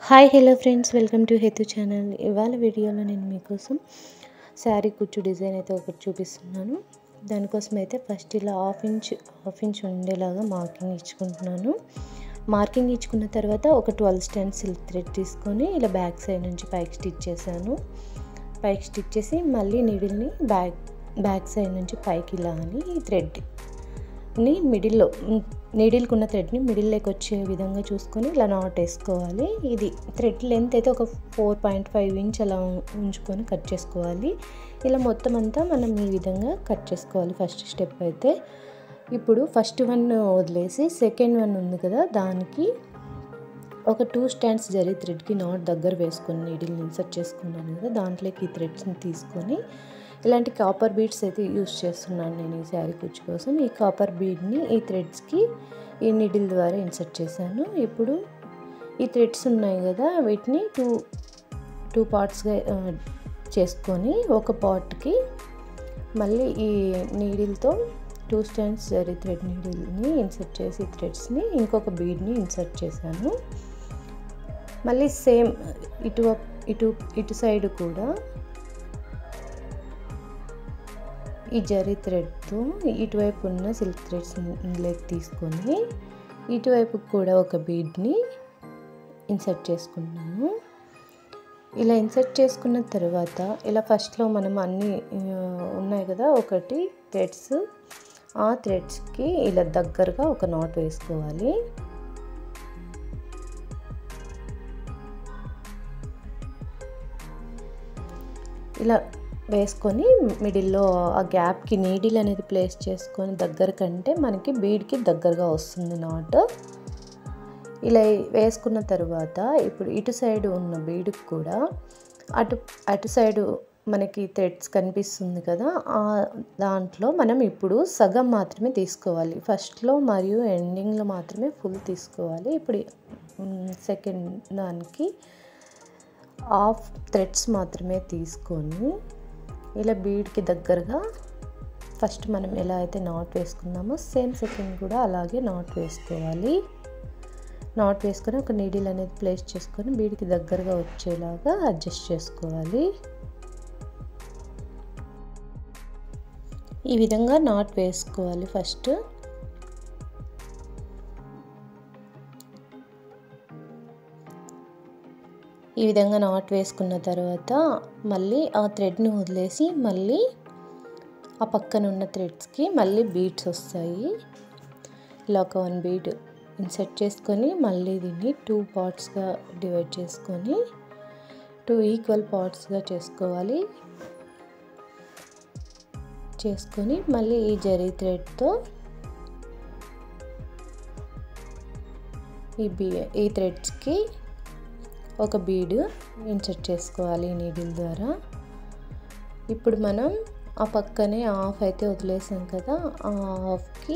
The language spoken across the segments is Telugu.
hi hello friends welcome to హెతు ఛానల్ ఇవాళ వీడియోలో నేను మీకోసం శారీ కుచ్చు డిజైన్ అయితే ఒకటి చూపిస్తున్నాను దానికోసం అయితే ఫస్ట్ ఇలా హాఫ్ ఇంచ్ హాఫ్ ఇంచ్ ఉండేలాగా మార్కింగ్ ఇచ్చుకుంటున్నాను మార్కింగ్ ఇచ్చుకున్న తర్వాత ఒక ట్వెల్వ్ స్టాండ్ సిల్క్ థ్రెడ్ తీసుకొని ఇలా బ్యాక్ సైడ్ నుంచి పైకి స్టిచ్ చేశాను పైకి స్టిచ్ చేసి మళ్ళీ నీడిల్ని బ్యాక్ బ్యాక్ సైడ్ నుంచి పైకి ఇలా అని ఈ థ్రెడ్ని మిడిల్లో నీడిల్కి ఉన్న థ్రెడ్ని మిడిల్లోకి వచ్చే విధంగా చూసుకొని ఇలా నాట్ వేసుకోవాలి ఇది థ్రెడ్ లెంత్ అయితే ఒక ఫోర్ పాయింట్ ఫైవ్ ఇంచ్ అలా ఉంచుకొని కట్ చేసుకోవాలి ఇలా మొత్తం అంతా మనం ఈ విధంగా కట్ చేసుకోవాలి ఫస్ట్ స్టెప్ అయితే ఇప్పుడు ఫస్ట్ వన్ వదిలేసి సెకండ్ వన్ ఉంది కదా దానికి ఒక టూ స్టాండ్స్ జరీ థ్రెడ్కి నాట్ దగ్గర వేసుకొని నీడిల్ని ఇన్సర్ట్ చేసుకున్నాను కదా దాంట్లోకి ఈ థ్రెడ్స్ని తీసుకొని ఇలాంటి కాపర్ బీడ్స్ అయితే యూస్ చేస్తున్నాను నేను ఈ శారీ కుచ్చు కోసం ఈ కాపర్ బీడ్ని ఈ థ్రెడ్స్కి ఈ నీడిల్ ద్వారా ఇన్సర్ట్ చేశాను ఇప్పుడు ఈ థ్రెడ్స్ ఉన్నాయి కదా వీటిని టూ టూ పార్ట్స్గా చేసుకొని ఒక పార్ట్కి మళ్ళీ ఈ నీడిల్తో టూ స్టాండ్స్ జరీ థ్రెడ్ నీడిల్ని ఇన్సర్ట్ చేసి థ్రెడ్స్ని ఇంకొక బీడ్ని ఇన్సర్ట్ చేశాను మళ్ళీ సేమ్ ఇటు ఇటు ఇటు సైడ్ కూడా ఈ జరీ థ్రెడ్తో ఇటువైపు ఉన్న సిల్క్ థ్రెడ్స్ లెగ్ తీసుకొని ఇటువైపు కూడా ఒక బీడ్ని ఇన్సర్ట్ చేసుకున్నాను ఇలా ఇన్సర్ట్ చేసుకున్న తర్వాత ఇలా ఫస్ట్లో మనం అన్నీ ఉన్నాయి కదా ఒకటి థ్రెడ్స్ ఆ థ్రెడ్స్కి ఇలా దగ్గరగా ఒక నాట్ వేసుకోవాలి ఇలా వేసుకొని మిడిల్లో ఆ గ్యాప్కి నీడిల్ అనేది ప్లేస్ చేసుకొని దగ్గర కంటే మనకి బీడ్కి దగ్గరగా వస్తుంది నాట్ ఇలా వేసుకున్న తర్వాత ఇప్పుడు ఇటు సైడ్ ఉన్న బీడ్కి కూడా అటు అటు సైడు మనకి థ్రెడ్స్ కనిపిస్తుంది కదా దాంట్లో మనం ఇప్పుడు సగం మాత్రమే తీసుకోవాలి ఫస్ట్లో మరియు ఎండింగ్లో మాత్రమే ఫుల్ తీసుకోవాలి ఇప్పుడు సెకండ్ దానికి హాఫ్ థ్రెడ్స్ మాత్రమే తీసుకొని ఇలా బీడ్కి దగ్గరగా ఫస్ట్ మనం ఎలా అయితే నాట్ వేసుకున్నామో సేమ్ సెకండ్ కూడా అలాగే నాట్ వేసుకోవాలి నాట్ వేసుకొని ఒక నీడిల్ అనేది ప్లేస్ చేసుకొని బీడ్కి దగ్గరగా వచ్చేలాగా అడ్జస్ట్ చేసుకోవాలి ఈ విధంగా నాట్ వేసుకోవాలి ఫస్ట్ ఈ విధంగా నాట్ వేసుకున్న తర్వాత మళ్ళీ ఆ థ్రెడ్ని వదిలేసి మళ్ళీ ఆ పక్కన ఉన్న థ్రెడ్స్కి మళ్ళీ బీడ్స్ వస్తాయి ఇలా ఒక వన్ బీడ్ ఇన్సెట్ చేసుకొని మళ్ళీ దీన్ని టూ పార్ట్స్గా డివైడ్ చేసుకొని టూ ఈక్వల్ పార్ట్స్గా చేసుకోవాలి చేసుకొని మళ్ళీ ఈ జరీ థ్రెడ్తో ఈ బీ ఈ థ్రెడ్స్కి ఒక బీడ్ ఇన్సర్ట్ చేసుకోవాలి నీడిల్ ద్వారా ఇప్పుడు మనం ఆ పక్కనే హాఫ్ అయితే వదిలేసాం కదా ఆ హాఫ్కి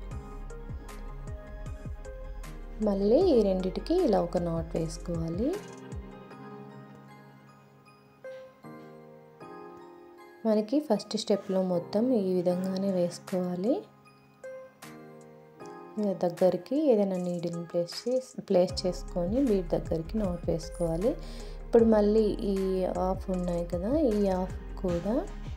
మళ్ళీ ఈ రెండిటికి ఇలా ఒక నాట్ వేసుకోవాలి మనకి ఫస్ట్ స్టెప్లో మొత్తం ఈ విధంగానే వేసుకోవాలి దగ్గరికి ఏదైనా నీడిల్ని ప్లేస్ చేసి ప్లేస్ చేసుకొని బీట్ దగ్గరికి నాట్ వేసుకోవాలి ఇప్పుడు మళ్ళీ ఈ ఆఫ్ ఉన్నాయి కదా ఈ ఆఫ్ కూడా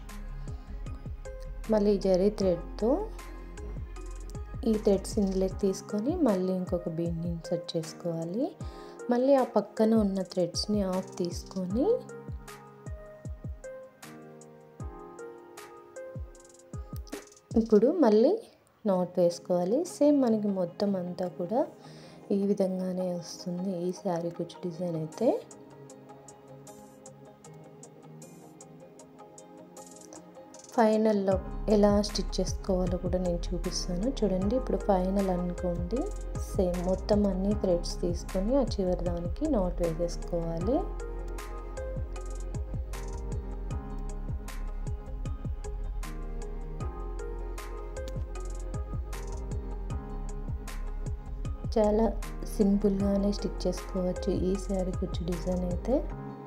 మళ్ళీ జరీ థ్రెడ్తో ఈ థ్రెడ్స్ ఇందులోకి తీసుకొని మళ్ళీ ఇంకొక బీడ్ని ఇన్సర్ట్ చేసుకోవాలి మళ్ళీ ఆ పక్కన ఉన్న థ్రెడ్స్ని ఆఫ్ తీసుకొని ఇప్పుడు మళ్ళీ నాట్ వేసుకోవాలి సేమ్ మనకి మొత్తం అంతా కూడా ఈ విధంగానే వస్తుంది ఈ శారీ కుచ్చు డిజైన్ అయితే ఫైనల్లో ఎలా స్టిచ్ చేసుకోవాలో కూడా నేను చూపిస్తాను చూడండి ఇప్పుడు ఫైనల్ అనుకోండి సేమ్ మొత్తం అన్ని థ్రెడ్స్ తీసుకొని ఆ చివరి దానికి నాట్ వేసేసుకోవాలి చాలా సింపుల్గానే స్టిచ్ చేసుకోవచ్చు ఈ శారీ కుచ్చు డిజైన్ అయితే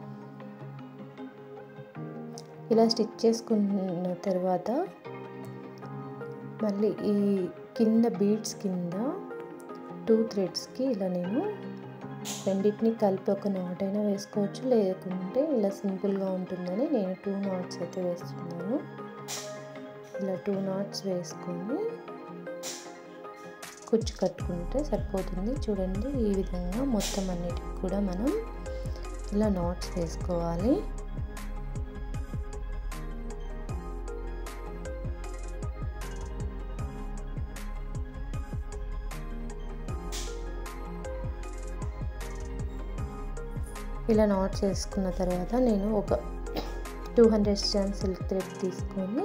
ఇలా స్టిచ్ చేసుకున్న తర్వాత మళ్ళీ ఈ కింద బీడ్స్ కింద టూ థ్రెడ్స్కి ఇలా నేను రెండింటిని కలిపి ఒక నాట్ అయినా వేసుకోవచ్చు లేకుంటే ఇలా సింపుల్గా ఉంటుందని నేను టూ నాట్స్ అయితే వేస్తున్నాను ఇలా టూ నాట్స్ వేసుకొని కుచ్చు కట్టుకుంటే సరిపోతుంది చూడండి ఈ విధంగా మొత్తం అన్నిటికి కూడా మనం ఇలా నాట్స్ వేసుకోవాలి ఇలా నాట్స్ వేసుకున్న తర్వాత నేను ఒక two hundred stand silk thread తీసుకొని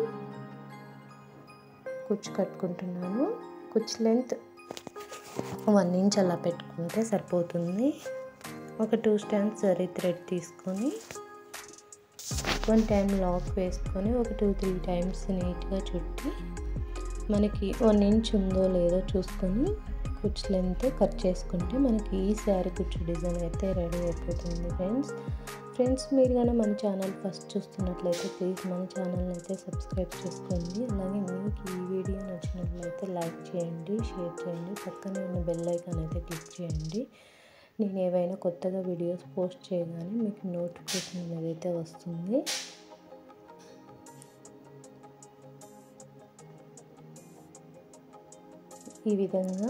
కుచ్చు కట్టుకుంటున్నాను కుచ్చు లెంత్ వన్ ఇంచ్ అలా పెట్టుకుంటే సరిపోతుంది ఒక టూ స్టాండ్స్ జరీ థ్రెడ్ తీసుకొని వన్ టైం లాక్ వేసుకొని ఒక టూ త్రీ టైమ్స్ నీట్గా చుట్టి మనకి వన్ ఇంచ్ ఉందో లేదో చూసుకొని కుచ్చు లెంత్ కట్ చేసుకుంటే మనకి ఈ శారీ కుచ్చు డిజైన్ అయితే రెడీ అయిపోతుంది ఫ్రెండ్స్ ఫ్రెండ్స్ మీరు కానీ మన ఛానల్ ఫస్ట్ చూస్తున్నట్లయితే ప్లీజ్ మన ఛానల్ అయితే సబ్స్క్రైబ్ చేసుకోండి అలాగే మీకు ఈ వీడియో నచ్చినట్లయితే లైక్ చేయండి షేర్ చేయండి పక్కనే ఉన్న బెల్ ఐకాన్ అయితే క్లిక్ చేయండి నేను ఏవైనా కొత్తగా వీడియోస్ పోస్ట్ చేయగానే మీకు నోటిఫికేషన్ అనేది అయితే వస్తుంది ఈ విధంగా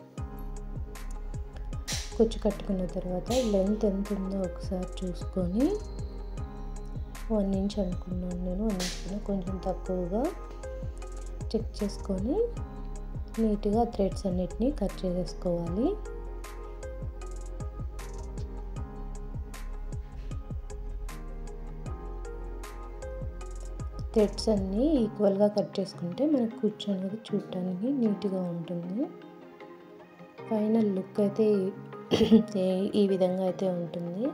కుచ్చు కట్టుకున్న తర్వాత లెంత్ ఎంత ఉందో ఒకసారి చూసుకొని వన్ ఇంచ్ అనుకున్నాను నేను వన్ ఇంచ్ కన్నా కొంచెం తక్కువగా చెక్ చేసుకొని నీట్గా థ్రెడ్స్ అన్నిటినీ కట్ చేసేసుకోవాలి థ్రెడ్స్ అన్నీ ఈక్వల్గా కట్ చేసుకుంటే మనకు కుచ్చు అనేది చూడటానికి నీట్గా ఉంటుంది ఫైనల్ లుక్ అయితే ఈ విధంగా అయితే ఉంటుంది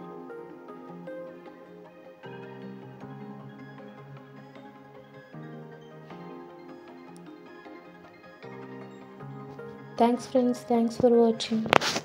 thanks friends thanks for watching